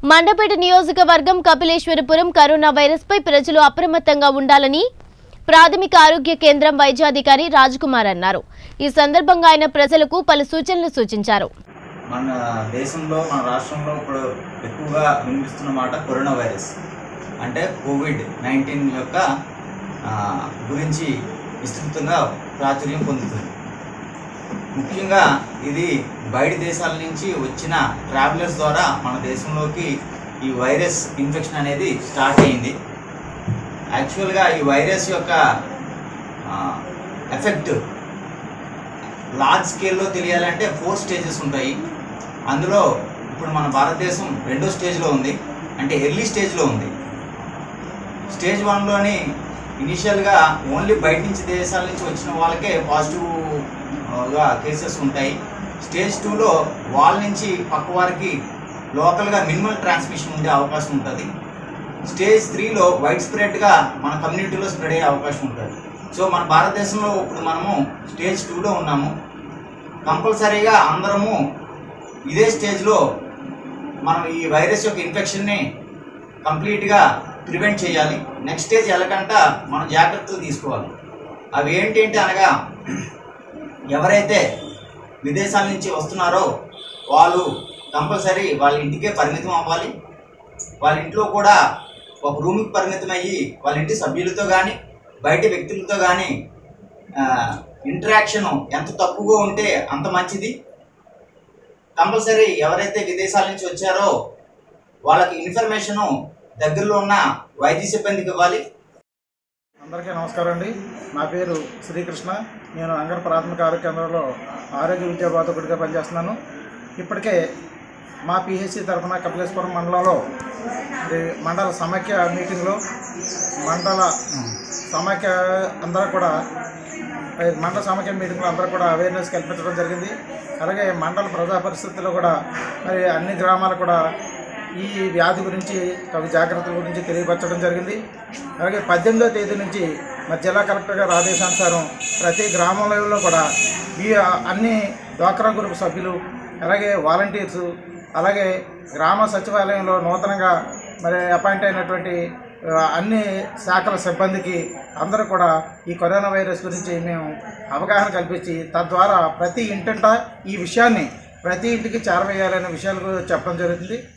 మండపేట నియోజకవర్గం కపిలేశ్వరపురం కరోనా వైరస్పై ప్రజలు అప్రమత్తంగా ఉండాలని ప్రాథమిక ఆరోగ్య కేంద్రం వైద్యాధికారి రాజ్కుమార్ అన్నారు ఈ సందర్భంగా ఆయన ప్రజలకు పలు సూచనలు సూచించారు మన దేశంలో మన రాష్ట్రంలో ఇప్పుడు ఎక్కువగా వినిపిస్తున్న మాట కరోనా వైరస్ అంటే కోవిడ్ నైన్టీన్ యొక్క ఆ, గురించి విస్తృతంగా ప్రాచుర్యం పొందుతుంది ముఖ్యంగా ఇది బయట దేశాల నుంచి వచ్చిన ట్రావెలర్స్ ద్వారా మన దేశంలోకి ఈ వైరస్ ఇన్ఫెక్షన్ అనేది స్టార్ట్ అయింది యాక్చువల్గా ఈ వైరస్ యొక్క ఎఫెక్ట్ లార్జ్ స్కేల్లో తెలియాలంటే ఫోర్ స్టేజెస్ ఉంటాయి అందులో ఇప్పుడు మన భారతదేశం రెండో స్టేజ్లో ఉంది అంటే ఎర్లీ స్టేజ్లో ఉంది స్టేజ్ వన్లోని ఇనిషియల్గా ఓన్లీ బయట నుంచి దేశాల నుంచి వచ్చిన వాళ్ళకే పాజిటివ్గా కేసెస్ ఉంటాయి స్టేజ్ టూలో వాళ్ళ నుంచి పక్క వారికి లోకల్గా మినిమల్ ట్రాన్స్మిషన్ ఉండే అవకాశం ఉంటుంది స్టేజ్ త్రీలో వైడ్ స్ప్రెడ్గా మన కమ్యూనిటీలో స్ప్రెడ్ అయ్యే అవకాశం ఉంటుంది సో మన భారతదేశంలో ఇప్పుడు మనము స్టేజ్ టూలో ఉన్నాము కంపల్సరీగా అందరము ఇదే స్టేజ్లో మనం ఈ వైరస్ యొక్క ఇన్ఫెక్షన్ని కంప్లీట్గా ప్రివెంట్ చేయాలి నెక్స్ట్ స్టేజ్ వెళ్ళకంట మనం జాగ్రత్తలు తీసుకోవాలి అవి ఏంటి అంటే అనగా ఎవరైతే విదేశాల నుంచి వస్తున్నారో వాళ్ళు కంపల్సరీ వాళ్ళ ఇంటికే పరిమితం అవ్వాలి వాళ్ళ ఇంట్లో కూడా ఒక రూమ్కి పరిమితం అయ్యి వాళ్ళ ఇంటి సభ్యులతో కానీ బయట వ్యక్తులతో కానీ ఇంటరాక్షన్ ఎంత తక్కువగా ఉంటే అంత మంచిది కంపల్సరీ ఎవరైతే విదేశాల నుంచి వచ్చారో వాళ్ళకి ఇన్ఫర్మేషను దగ్గరలో ఉన్న వైద్య సిబ్బందికి ఇవ్వాలి అందరికీ నమస్కారం అండి నా పేరు శ్రీకృష్ణ నేను అంగర్ ప్రాథమిక ఆరోగ్య కేంద్రంలో ఆరోగ్య విద్యా బోధకుడిగా పనిచేస్తున్నాను ఇప్పటికే మా పిహెచ్సి తరఫున కపిలేశ్వరం మండలంలో మరి మండల సమైక్య మీటింగ్లో మండల సమైక్య అందరూ కూడా మరి మండల సమైక్య మీటింగ్లో అందరూ కూడా అవేర్నెస్ కల్పించడం జరిగింది అలాగే మండల ప్రజా పరిస్థితుల్లో కూడా మరి అన్ని గ్రామాలు కూడా ఈ వ్యాధి గురించి తగు జాగ్రత్తల గురించి తెలియపరచడం జరిగింది అలాగే పద్దెనిమిదో తేదీ నుంచి మరి జిల్లా కలెక్టర్ గారి ఆదేశానుసారం ప్రతి గ్రామంలో కూడా ఈ అన్ని డ్వాక్రా గ్రూప్ సభ్యులు అలాగే వాలంటీర్స్ అలాగే గ్రామ సచివాలయంలో నూతనంగా మరి అపాయింట్ అయినటువంటి ఆ, అన్ని శాఖల సిబ్బందికి అందరూ కూడా ఈ కరోనా వైరస్ గురించి మేము అవగాహన కల్పించి తద్వారా ప్రతి ఇంటింట ఈ విషయాన్ని ప్రతి ఇంటికి చేరవేయాలనే విషయాలు చెప్పడం జరుగుతుంది